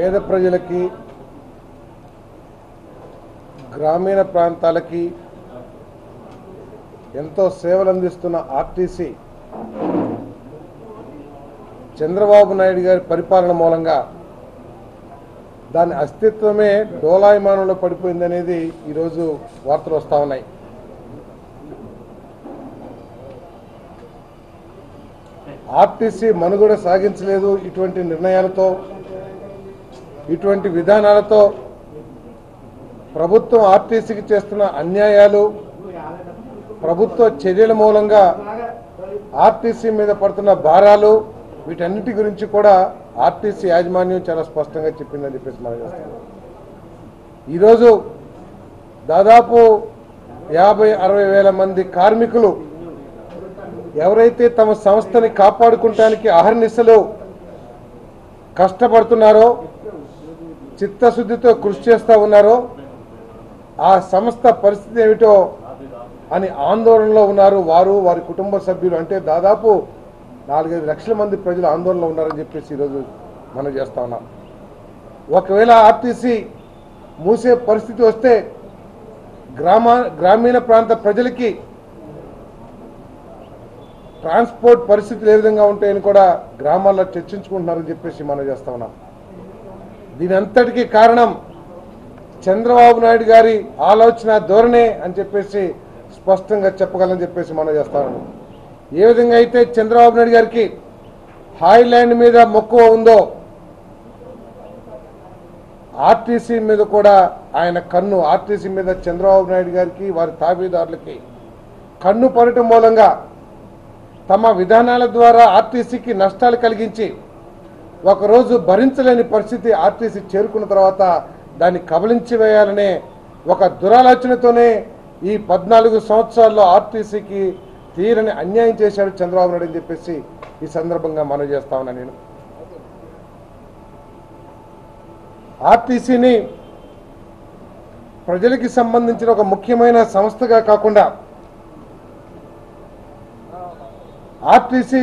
పేద ప్రజలకి గ్రామీణ ప్రాంతాలకి ఎంతో సేవలు అందిస్తున్న ఆర్టీసీ చంద్రబాబు నాయుడు గారి పరిపాలన మూలంగా దాని అస్తిత్వమే డోలాయమానంలో పడిపోయిందనేది ఈరోజు వార్తలు వస్తూ ఉన్నాయి ఆర్టీసీ మనుగడ సాగించలేదు ఇటువంటి నిర్ణయాలతో ఇటువంటి విధానాలతో ప్రభుత్వం ఆర్టీసీకి చేస్తున్న అన్యాయాలు ప్రభుత్వ చర్యల మూలంగా ఆర్టీసీ మీద పడుతున్న భారాలు వీటన్నిటి గురించి కూడా ఆర్టీసీ యాజమాన్యం చాలా స్పష్టంగా చెప్పిందని చెప్పేసి మనం చేస్తాం ఈరోజు దాదాపు యాభై అరవై వేల మంది కార్మికులు ఎవరైతే తమ సంస్థని కాపాడుకుంటానికి అహర్నిశలు కష్టపడుతున్నారో చిత్తశుద్ధితో కృషి చేస్తూ ఉన్నారో ఆ సంస్థ పరిస్థితి ఏమిటో అని ఆందోళనలో ఉన్నారు వారు వారి కుటుంబ సభ్యులు అంటే దాదాపు నాలుగైదు లక్షల మంది ప్రజలు ఆందోళనలో ఉన్నారని చెప్పేసి ఈరోజు మనం చేస్తా ఉన్నాం ఒకవేళ ఆర్టీసీ మూసే పరిస్థితి వస్తే గ్రామ గ్రామీణ ప్రాంత ప్రజలకి ట్రాన్స్పోర్ట్ పరిస్థితులు ఏ విధంగా ఉంటాయని కూడా గ్రామాల్లో చర్చించుకుంటున్నారని చెప్పేసి మనం చేస్తా ఉన్నాం దీని అంతటికీ కారణం చంద్రబాబు నాయుడు గారి ఆలోచన ధోరణే అని చెప్పేసి స్పష్టంగా చెప్పగలని చెప్పేసి మనం చేస్తా ఉన్నాం ఏ విధంగా అయితే చంద్రబాబు నాయుడు గారికి హాయ్లాండ్ మీద మక్కువ ఉందో ఆర్టీసీ మీద కూడా ఆయన కన్ను ఆర్టీసీ మీద చంద్రబాబు నాయుడు గారికి వారి తాబేదారులకి కన్ను పడటం మూలంగా తమ విధానాల ద్వారా ఆర్టీసీకి నష్టాలు కలిగించి ఒకరోజు భరించలేని పరిస్థితి ఆర్టీసీ చేరుకున్న తర్వాత దాన్ని కబలించి వేయాలనే ఒక దురాలోచనతోనే ఈ పద్నాలుగు సంవత్సరాల్లో ఆర్టీసీకి తీరని అన్యాయం చేశాడు చంద్రబాబు నాయుడు అని చెప్పేసి ఈ సందర్భంగా మనవి చేస్తా ఉన్నా నేను ఆర్టీసీని ప్రజలకి సంబంధించిన ఒక ముఖ్యమైన సంస్థగా కాకుండా ఆర్టీసీ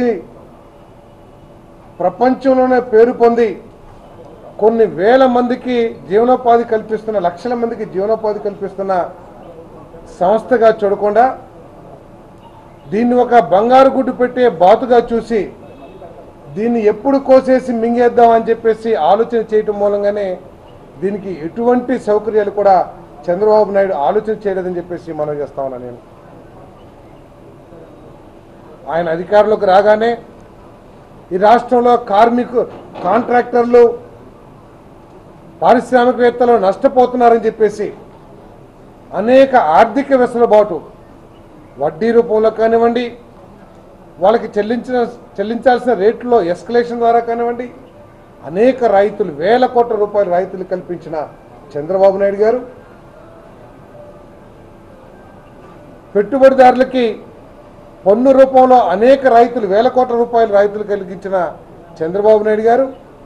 ప్రపంచంలోనే పేరు పొంది కొన్ని వేల మందికి జీవనోపాధి కల్పిస్తున్న లక్షల మందికి జీవనోపాధి కల్పిస్తున్న సంస్థగా చూడకుండా దీన్ని ఒక బంగారు గుడ్డు పెట్టే బాతుగా చూసి దీన్ని ఎప్పుడు కోసేసి మింగేద్దాం అని చెప్పేసి ఆలోచన చేయటం మూలంగానే దీనికి ఎటువంటి సౌకర్యాలు కూడా చంద్రబాబు నాయుడు ఆలోచన చేయలేదని చెప్పేసి మనం చేస్తా ఉన్నా నేను ఆయన అధికారంలోకి రాగానే ఈ రాష్ట్రంలో కార్మికు కాంట్రాక్టర్లు పారిశ్రామికవేత్తలు నష్టపోతున్నారని చెప్పేసి అనేక ఆర్థిక వెసులుబాటు వడ్డీ రూపంలో కానివ్వండి వాళ్ళకి చెల్లించిన చెల్లించాల్సిన రేట్లో ఎస్కలేషన్ ద్వారా కానివ్వండి అనేక రాయితీలు వేల కోట్ల రూపాయల రాయితీలు కల్పించిన చంద్రబాబు నాయుడు గారు పెట్టుబడిదారులకి పన్ను రూపంలో అనేక రాయితీలు వేల కోట్ల రూపాయల రాయితీలు కలిగించిన చంద్రబాబు నాయుడు గారు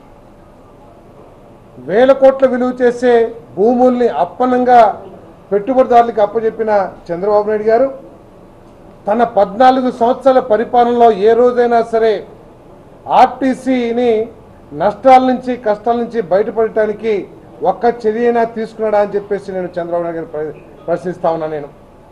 వేల కోట్ల విలువ చేసే భూముల్ని అప్పనంగా పెట్టుబడిదారులకు అప్పచెప్పిన చంద్రబాబు నాయుడు గారు తన పద్నాలుగు సంవత్సరాల పరిపాలనలో ఏ రోజైనా సరే ఆర్టీసీని నష్టాల నుంచి కష్టాల నుంచి బయటపడటానికి ఒక్క చర్యైనా తీసుకున్నాడా అని చెప్పేసి నేను చంద్రబాబు నాయుడు గారిని ప్ర- ప్రశ్నిస్తా ఉన్నా నేను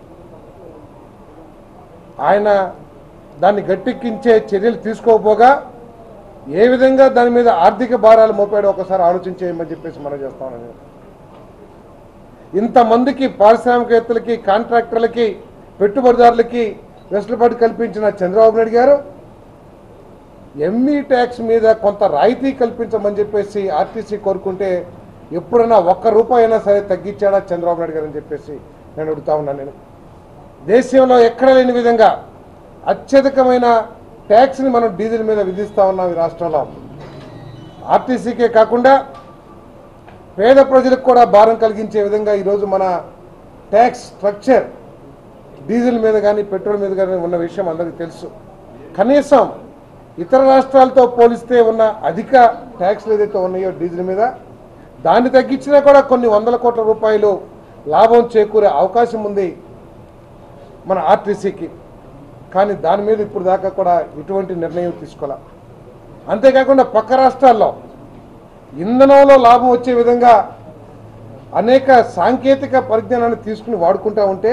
ఆయన దాన్ని గట్టెక్కించే చర్యలు తీసుకోకపోగా ఏ విధంగా దాని మీద ఆర్థిక భారాలు మోపాడో ఒకసారి ఆలోచన చేయమని చెప్పేసి మనం చేస్తా ఉన్నాను నేను. ఇంతమందికి పారిశ్రామికవేత్తలకి కాంట్రాక్టర్లకి పెట్టుబడిదారులకి వెసులుబాటు కల్పించిన చంద్రబాబు నాయుడు గారు ఎంఈ ట్యాక్స్ మీద కొంత రాయితీ కల్పించమని చెప్పేసి ఆర్టీసీ కోరుకుంటే ఎప్పుడైనా ఒక్క రూపాయి అయినా సరే తగ్గించాడా చంద్రబాబు నాయుడు గారు అని చెప్పేసి నేను అడుగుతా ఉన్నాను నేను దేశంలో ఎక్కడ లేని విధంగా అత్యధికమైన ట్యాక్స్ని మనం డీజిల్ మీద విధిస్తా ఉన్నాం ఈ రాష్ట్రంలో ఆర్టీసీకే కాకుండా పేద ప్రజలకు కూడా భారం కలిగించే విధంగా ఈరోజు మన ట్యాక్స్ స్ట్రక్చర్ డీజిల్ మీద కానీ పెట్రోల్ మీద కానీ ఉన్న విషయం అందరికీ తెలుసు కనీసం ఇతర రాష్ట్రాలతో పోలిస్తే ఉన్న అధిక ట్యాక్స్లు ఏదైతే ఉన్నాయో డీజిల్ మీద దాన్ని తగ్గించినా కూడా కొన్ని వందల కోట్ల రూపాయలు లాభం చేకూరే అవకాశం ఉంది మన ఆర్టీసీకి కానీ దాని మీద ఇప్పుడు దాకా కూడా ఎటువంటి నిర్ణయం తీసుకోలే అంతేకాకుండా పక్క రాష్ట్రాల్లో ఇంధనంలో లాభం వచ్చే విధంగా అనేక సాంకేతిక పరిజ్ఞానాన్ని తీసుకుని వాడుకుంటా ఉంటే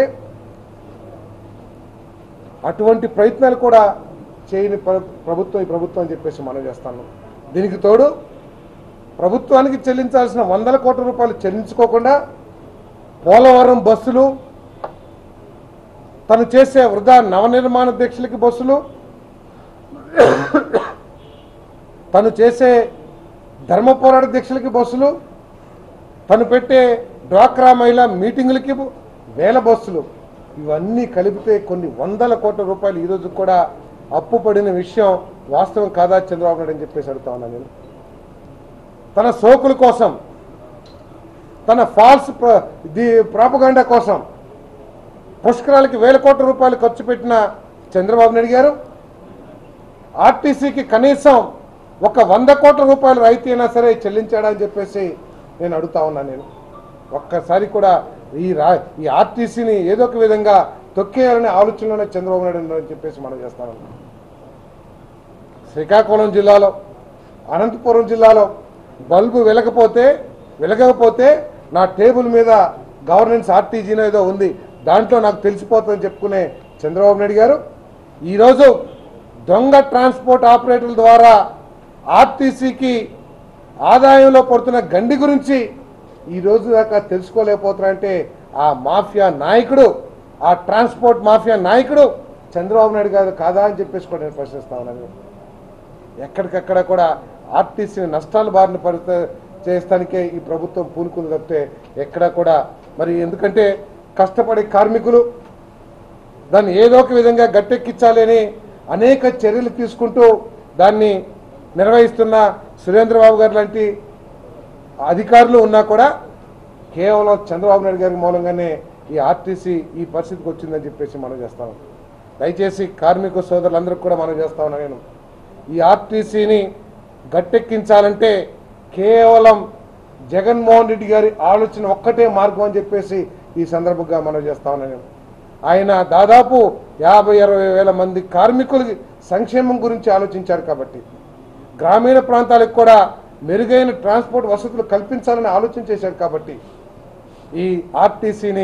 అటువంటి ప్రయత్నాలు కూడా చేయని ప్ర- ప్రభుత్వం ఈ ప్రభుత్వం అని చెప్పేసి మనం చేస్తాను దీనికి తోడు ప్రభుత్వానికి చెల్లించాల్సిన వందల కోట్ల రూపాయలు చెల్లించుకోకుండా పోలవరం బస్సులు తను చేసే వృధా నవనిర్మాణ దీక్షలకి బస్సులు తను చేసే ధర్మ పోరాట దీక్షలకి బస్సులు తను పెట్టే డ్వాక్రా మహిళా మీటింగులకి బు- వేల బస్సులు ఇవన్నీ కలిపితే కొన్ని వందల కోట్ల రూపాయలు ఈరోజు కూడా అప్పు పడిన విషయం వాస్తవం కాదా చంద్రబాబు నాయుడు అని చెప్పేసి అడుగుతా ఉన్నాను నేను తన సోకుల కోసం తన ఫాల్స్ ప్ర- ది ప్రాపగాండా కోసం పుష్కరాలకి వేల కోట్ల రూపాయలు ఖర్చు పెట్టిన చంద్రబాబు నాయుడు గారు ఆర్టీసీకి కనీసం ఒక వంద కోట్ల రూపాయలు రాయితీ అయినా సరే చెల్లించాడా అని చెప్పేసి నేను అడుగుతా ఉన్నాను నేను ఒక్కసారి కూడా ఈ రా ఈ ఆర్టీసీని ఏదో ఒక విధంగా తొక్కేయాలనే ఆలోచనలోనే చంద్రబాబు నాయుడు ఉన్నారని చెప్పేసి మనం చేస్తాను శ్రీకాకుళం జిల్లాలో అనంతపురం జిల్లాలో బల్బు వెలగపోతే వెలగకపోతే నా టేబుల్ మీద గవర్నెన్స్ ఆర్టీజీనో ఏదో ఉంది దాంట్లో నాకు తెలిసిపోతుందని చెప్పుకునే చంద్రబాబు నాయుడు గారు ఈరోజు దొంగ ట్రాన్స్పోర్ట్ ఆపరేటర్ల ద్వారా ఆర్టీసీకి ఆదాయంలో పడుతున్న గండి గురించి ఈ రోజు దాకా తెలుసుకోలేకపోతున్నారంటే ఆ మాఫియా నాయకుడు ఆ ట్రాన్స్పోర్ట్ మాఫియా నాయకుడు చంద్రబాబు నాయుడు గారు కాదా అని చెప్పేసి కూడా నేను ప్రశ్నిస్తా ఉన్నాను ఎక్కడికక్కడ కూడా ఆర్టీసీని నష్టాల బారిన పడితే చేస్తానికే ఈ ప్రభుత్వం పూనుకుంది తప్పితే ఎక్కడా కూడా మరి ఎందుకంటే కష్టపడే కార్మికులు దాన్ని ఏదో ఒక విధంగా గట్టెక్కించాలి అని అనేక చర్యలు తీసుకుంటూ దాన్ని నిర్వహిస్తున్న సురేంద్రబాబు గారు లాంటి అధికారులు ఉన్నా కూడా కేవలం చంద్రబాబు నాయుడు గారి మూలంగానే ఈ ఆర్టీసీ ఈ పరిస్థితికి వచ్చిందని చెప్పేసి మనం చేస్తాం దయచేసి కార్మిక సోదరులందరికీ కూడా మనం చేస్తా ఉన్నా నేను ఈ ఆర్టీసీని గట్టెక్కించాలంటే కేవలం జగన్మోహన్ రెడ్డి గారి ఆలోచన ఒక్కటే మార్గం అని చెప్పేసి ఈ సందర్భంగా మనం చేస్తా ఉన్నా నేను ఆయన దాదాపు యాభై అరవై వేల మంది కార్మికులకి సంక్షేమం గురించి ఆలోచించారు కాబట్టి గ్రామీణ ప్రాంతాలకు కూడా మెరుగైన ట్రాన్స్పోర్ట్ వసతులు కల్పించాలని ఆలోచన చేశారు కాబట్టి ఈ ఆర్టీసీని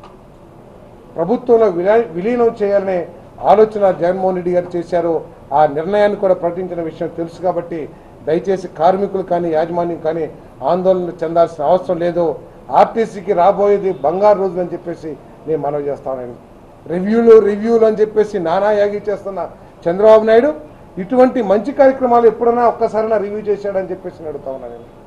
ప్రభుత్వంలో విలా- విలీనం చేయాలనే ఆలోచన జగన్మోహన్ రెడ్డి గారు చేశారు ఆ నిర్ణయాన్ని కూడా ప్రకటించిన విషయం తెలుసు కాబట్టి దయచేసి కార్మికులు కానీ యాజమాన్యం కానీ ఆందోళన చెందాల్సిన అవసరం లేదు ఆర్టీసీకి రాబోయేది బంగారు రోజులు అని చెప్పేసి నేను మనవి చేస్తాను రివ్యూలు రివ్యూలు అని చెప్పేసి నానా యాగి చేస్తున్న చంద్రబాబు నాయుడు ఇటువంటి మంచి కార్యక్రమాలు ఎప్పుడైనా ఒక్కసారైనా రివ్యూ చేశాడని చెప్పేసి నేను అడుగుతా ఉన్నాను నేను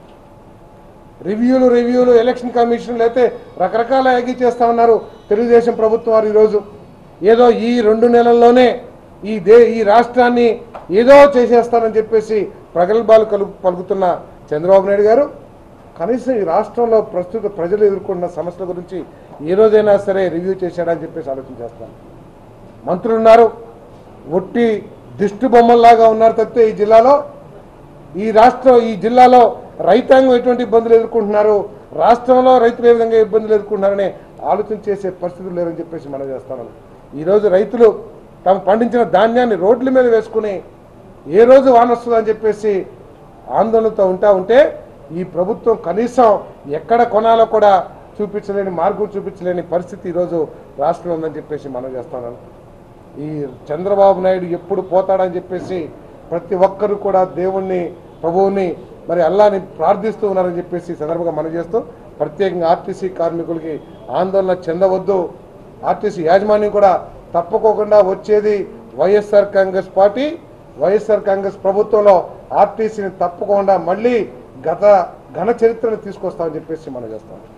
రివ్యూలు రివ్యూలు ఎలక్షన్ కమిషన్లు అయితే రకరకాల యాగి చేస్తా ఉన్నారు తెలుగుదేశం ప్రభుత్వం వారు ఈరోజు ఏదో ఈ రెండు నెలల్లోనే ఈ దే ఈ రాష్ట్రాన్ని ఏదో చేసేస్తానని చెప్పేసి ప్రగల్భాలు కలు పలుకుతున్న చంద్రబాబు నాయుడు గారు కనీసం ఈ రాష్ట్రంలో ప్రస్తుత ప్రజలు ఎదుర్కొంటున్న సమస్యల గురించి ఏ రోజైనా సరే రివ్యూ చేశాడని చెప్పేసి ఆలోచన చేస్తాను మంత్రులు ఉన్నారు ఒట్టి దిష్టి బొమ్మల్లాగా ఉన్నారు తప్పితే ఈ జిల్లాలో ఈ రాష్ట్రం ఈ జిల్లాలో రైతాంగం ఎటువంటి ఇబ్బందులు ఎదుర్కొంటున్నారు రాష్ట్రంలో రైతులు ఏ విధంగా ఇబ్బందులు ఎదుర్కొంటున్నారనే ఆలోచన చేసే పరిస్థితులు లేరని చెప్పేసి మనం చేస్తాను ఈరోజు రైతులు తాము పండించిన ధాన్యాన్ని రోడ్ల మీద వేసుకుని ఏ రోజు వాన వస్తుందని చెప్పేసి ఆందోళనతో ఉంటా ఉంటే ఈ ప్రభుత్వం కనీసం ఎక్కడ కొనాలో కూడా చూపించలేని మార్గం చూపించలేని పరిస్థితి ఈరోజు రాష్ట్రంలో ఉందని చెప్పేసి మనం చేస్తాను ఈ చంద్రబాబు నాయుడు ఎప్పుడు పోతాడని చెప్పేసి ప్రతి ఒక్కరు కూడా దేవుణ్ణి ప్రభువుని మరి అల్లాని ప్రార్థిస్తూ ఉన్నారని చెప్పేసి ఈ సందర్భంగా మనం చేస్తూ ప్రత్యేకంగా ఆర్టీసీ కార్మికులకి ఆందోళన చెందవద్దు ఆర్టీసీ యాజమాన్యం కూడా తప్పుకోకుండా వచ్చేది వైఎస్ఆర్ కాంగ్రెస్ పార్టీ వైఎస్ఆర్ కాంగ్రెస్ ప్రభుత్వంలో ఆర్టీసీని తప్పకుండా మళ్ళీ గత ఘన చరిత్రను తీసుకొస్తామని చెప్పేసి మనం చేస్తాం